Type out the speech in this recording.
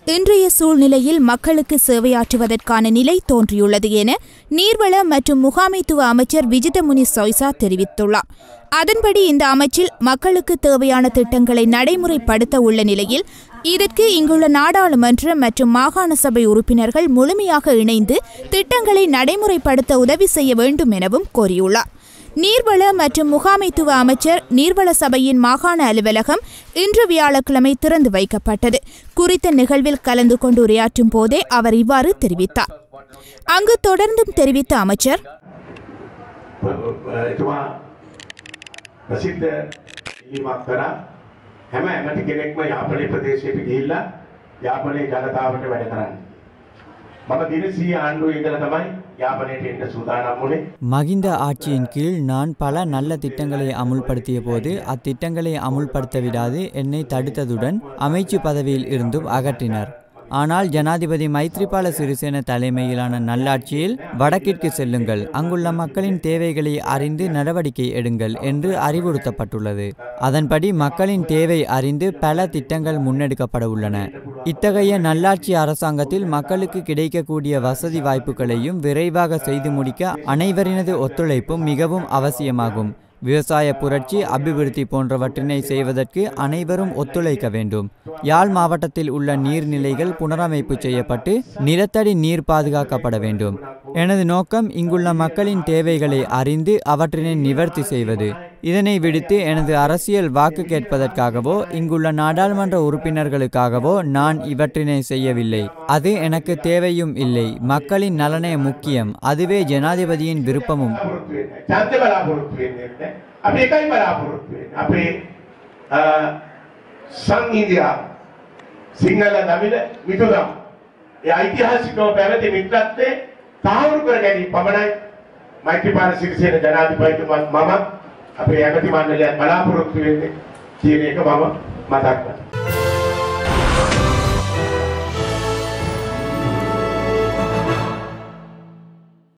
இன்றைய சூழ்நிலையில் மக்களுக்கு சேவையாற்றுவதற்கான நிலை தோன்றியுள்ளது என நீர்வள மற்றும் முகாமைத்துவ அமைச்சர் விஜிதமுனி சொய்சா தெரிவித்துள்ளார் அதன்படி இந்த அமைச்சில் மக்களுக்கு தேவையான திட்டங்களை நடைமுறைப்படுத்த உள்ள நிலையில் இதற்கு இங்குள்ள நாடாளுமன்ற மற்றும் மாகாண சபை உறுப்பினர்கள் முழுமையாக இணைந்து திட்டங்களை நடைமுறைப்படுத்த உதவி செய்ய வேண்டும் எனவும் கோரியுள்ளார் நீர்வள மற்றும் முகாமைத்துவ அமைச்சர் நீர்வள சபையின் மாகாண அலுவலகம் இன்று வியாழக்கிழமை திறந்து வைக்கப்பட்டது குறித்த நிகழ்வில் கலந்து கொண்டு உரையாற்றும் போதே அவர் இவ்வாறு தெரிவித்தார் அங்கு தொடர்ந்தும் தெரிவித்த அமைச்சர் එතුමා ප්‍රසිද්ධ ඉල්ලීමක් කරා හැම ඇමති කෙනෙක්ම යාපනය ප්‍රදේශයට ගිහිල්ලා යාපනයේ ජනතාවට වැඩ කරන්න. මම දින 100 ආණ්ඩුවේ ඉඳලා තමයි යාපනයට එන්න සූදානම් වුණේ. மகிந்த ஆட்சியின் கீழ் நான் பல நல்ல திட்டங்களை அமுல்படுத்திய போது அத்திட்டங்களை அமுல்படுத்த விடாது என்னை தடுத்ததுடன் அமைச்சு பதவியில் இருந்தும் அகற்றினர் ஆனால் ஜனாதிபதி மைத்ரிபால சிறிசேன தலைமையிலான நல்லாட்சியில் வடக்கிற்கு செல்லுங்கள் அங்குள்ள மக்களின் தேவைகளை அறிந்து நடவடிக்கை எடுங்கள் என்று அறிவுறுத்தப்பட்டுள்ளது அதன்படி மக்களின் தேவை அறிந்து பல திட்டங்கள் முன்னெடுக்கப்பட உள்ளன இத்தகைய நல்லாட்சி அரசாங்கத்தில் மக்களுக்கு கிடைக்கக்கூடிய வசதி வாய்ப்புகளையும் விரைவாக செய்து முடிக்க அனைவரினது ஒத்துழைப்பும் மிகவும் அவசியமாகும் விவசாய புரட்சி அபிவிருத்தி போன்றவற்றினை செய்வதற்கு அனைவரும் ஒத்துழைக்க வேண்டும் யாழ் மாவட்டத்தில் உள்ள நீர்நிலைகள் புனரமைப்பு செய்யப்பட்டு நிலத்தடி நீர் பாதுகாக்கப்பட வேண்டும் எனது நோக்கம் இங்குள்ள மக்களின் தேவைகளை அறிந்து அவற்றினை நிவர்த்தி செய்வது இதனை விடுத்து எனது அரசியல் வாக்கு கேட்பதற்காகவோ இங்குள்ள நாடாளுமன்ற உறுப்பினர்களுக்காகவோ நான் இவற்றினை செய்யவில்லை அது எனக்கு தேவையும் இல்லை மக்களின் நலனே முக்கியம் அதுவே ஜனாதிபதியின் விருப்பமும் බලාපොරොත්තු වෙන්නේ නැහැ. ඡන්ද බලාපොරොත්තු වෙන්නේ නැහැ. අපි එකයි බලාපොරොත්තු වෙන්නේ. අපේ අ, සංහිඳියා සිංහල දමිළ මිතුරම් ඒ ඓතිහාසිකව පැවති මිත්‍රත්වයේ තාවුරු කර ගැනීම පමණයි මෛත්‍රීපාල සිරිසේන ජනාධිපතිතුමත් මම අපේ ඇමති මණ්ඩලයත් බලාපොරොත්තු වෙන්නේ කියන එක මම මතක් කරනවා.